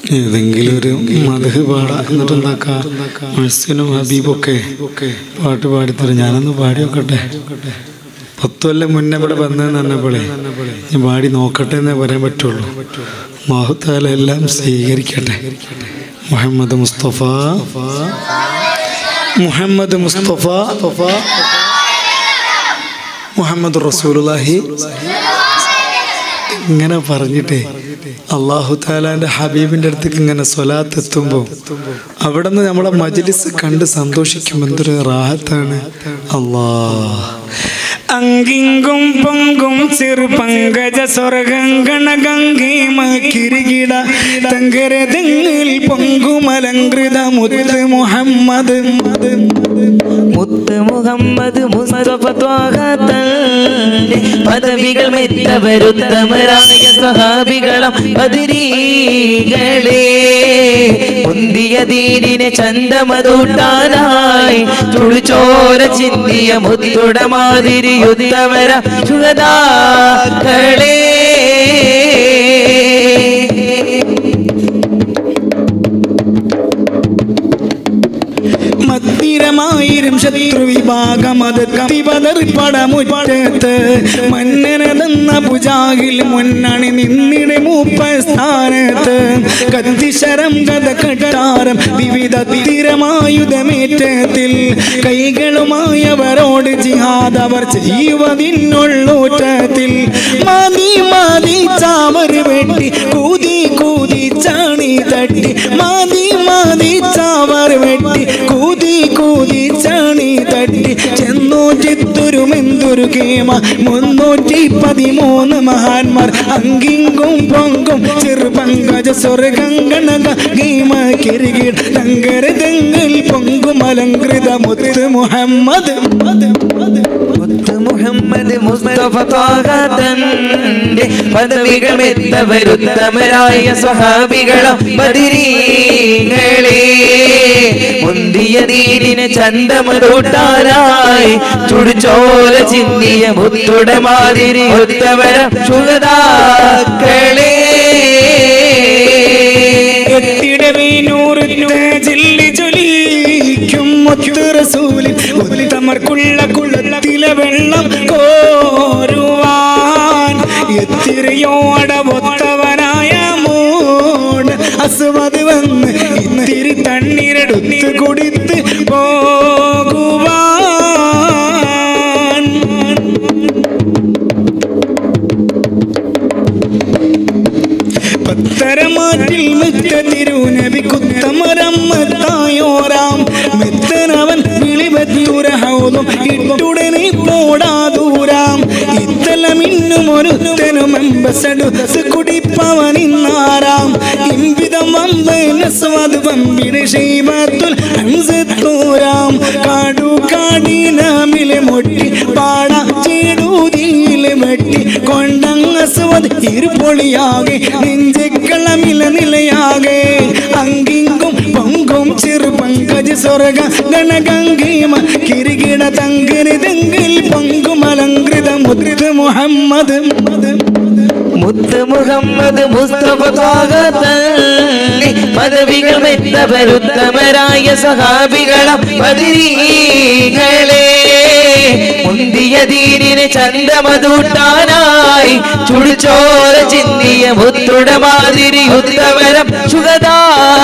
ഏതെങ്കിലും ഒരു മധു പാടാ എന്നിട്ട് എന്താക്കാം മത്സ്യനും ഹബീബൊക്കെ പാട്ട് പാടിത്തരും ഞാനൊന്ന് പാടി നോക്കട്ടെ പത്തു കൊല്ലം മുന്നേ ഇവിടെ വന്നതെന്ന് പറഞ്ഞപ്പോഴേ ഞാൻ പാടി നോക്കട്ടെ എന്നേ പറയാൻ പറ്റുള്ളൂ മാഹുത്താല എല്ലാം സ്വീകരിക്കട്ടെ മുഹമ്മദ് മുസ്തഫ മുഹമ്മദ് മുസ്തഫ മുഹമ്മദ് റസൂലുള്ളാഹി ഇങ്ങനെ പറഞ്ഞിട്ടേ അള്ളാഹു താലാന്റെ ഹബീബിന്റെ അടുത്തേക്ക് ഇങ്ങനെ സ്വലാത്ത് എത്തുമ്പോൾ അവിടെ നിന്ന് നമ്മളെ മജ്ലിസ് കണ്ട് സന്തോഷിക്കും എന്തൊരു റാഹത്താണ് അള്ളാ അങ്കിങ്കും പൊങ്കും ചെറു പങ്കജ സ്വർഗങ്കണ ഗംഗീമ കിരികിട തങ്കരതെങ്ങിൽ പൊങ്കുമലങ്കൃത മുത്ത് മുഹമ്മദ് മുത്ത് മുഹമ്മദ് മുസ്തഫ ത്വാഹ തന്റെ പദവികൾ മെത്തവരുത്തമരായ സഹാബികളം പതിരീകളെ മുന്തിയ ദീനിനെ ചന്തമതൂട്ടാനായി ചുളിച്ചോര ചിന്തിയ മുത്തുട മാതിരി യുദ്ധവര ചുഗതാക്കളേ മത്തിരമായിരം ശത്രു വിഭാഗം അത് കത്തിപതറിപ്പടമുറ്റത്ത് മന്നനതെന്ന പുജാകിൽ മുന്നണി നിന്നിടെ മൂപ്പ സ്ഥാനത്ത് കത്തിശരം കഥ കട്ടാരം വിവിധ തിരമായുധമേറ്റത്തിൽ കൈകളുമായവരോട് ജിഹാദ് അവർ ചെയ്യുവതിനുള്ളൂറ്റത്തിൽ മതി മതി ചാവർ വെട്ടി കൂതി കൂതി ചാണി തട്ടി മതി മതി ചാവർ വെട്ടി കൂതി കൂതി ചാണി തട്ടി ചെന്നു ചിത്തുരുമെന്തൊരു കേമ മുന്നൂറ്റി പതിമൂന്ന് മഹാന്മാർ അങ്കിങ്കും പൊങ്കും ചെറുപങ്കജ സ്വർഗങ്കണക ഗീമ കിരികിട തങ്കര തെങ്ങിൽ പൊങ്കും അലങ്കൃത മുത്ത് മുഹമ്മദ് മുത്ത് മുഹമ്മദ് മുസ്തഫ ത്വാഹ തന്റെ പദവികൾ മെത്തവരുത്തമരായ സ്വഹാബികളും ബദിരീങ്ങളെ മുന്തിയ ദീനിനെ ചന്തമതൂട്ടാനായി ചുടുചോല ചിന്തിയ മുത്തുട മാതിരി ഉത്തവര ചുഗതാക്കളേ എത്തിടവേനൂറ് ജില്ലി ജൊലിക്കും മുത്ത് റസൂലിൻ ഉത്തമർക്കുള്ള കുളത്തിലെ വെള്ളം കോരുവാൻ എത്തിരയോ അടവൊത്തവനായ മൂട് അസുമത് വന്ന് ഇത്തിരി തണ്ണീരെടുത്ത് കുടിത്ത് പോകുവാൻ പത്തരമാറ്റിൽ മെത്ത തിരുനബി കുത്തമരമ്മത്തായോരാം മെത്തനവൻ വിളിവത്തൂരഹൗതും ഇട്ടുടനെ പോടാതൂരാം ഇത്തലമിന്നും ഒരുത്തനും എമ്പസഡുസ് കുടിപ്പവനിന്നാരാം ഇംവിധം വമ്പനസ്വാദ് വമ്പിടെ ഷെയ്ബത്തുൽ ഹംസത്തൂരാം കാടു കാടിനാമിലെ മൊട്ടി പാട ചേടൂതിയിലെ വെട്ടി കൊണ്ടങ്ങസ്വത് ഇരുപൊളിയാകെ നെഞ്ചക്കളമില നിലയാകെ അങ്കിങ്കും പൊങ്കും ചെറു പങ്കജ സ്വർഗ ഗണഗംഗീമ കിരികിട തങ്കര് തെങ്കിൽ പൊങ്കും അലങ്കൃത മുദ്രിത മുഹമ്മദ് മുത്ത് മുഹമ്മദ് മുസ്തഫ ത്വാഹ തന്റെ പദവികൾ മെത്തവരുത്തമരായ സഹാബികളും ബദിരീകളെ മുന്തിയ ദീനിനെ ചന്തമതൂട്ടാനായി ചുടുചോര ചിന്തിയ മുത്തുട മാതിരി ഉത്തവരം ചുഗതാക്കളേ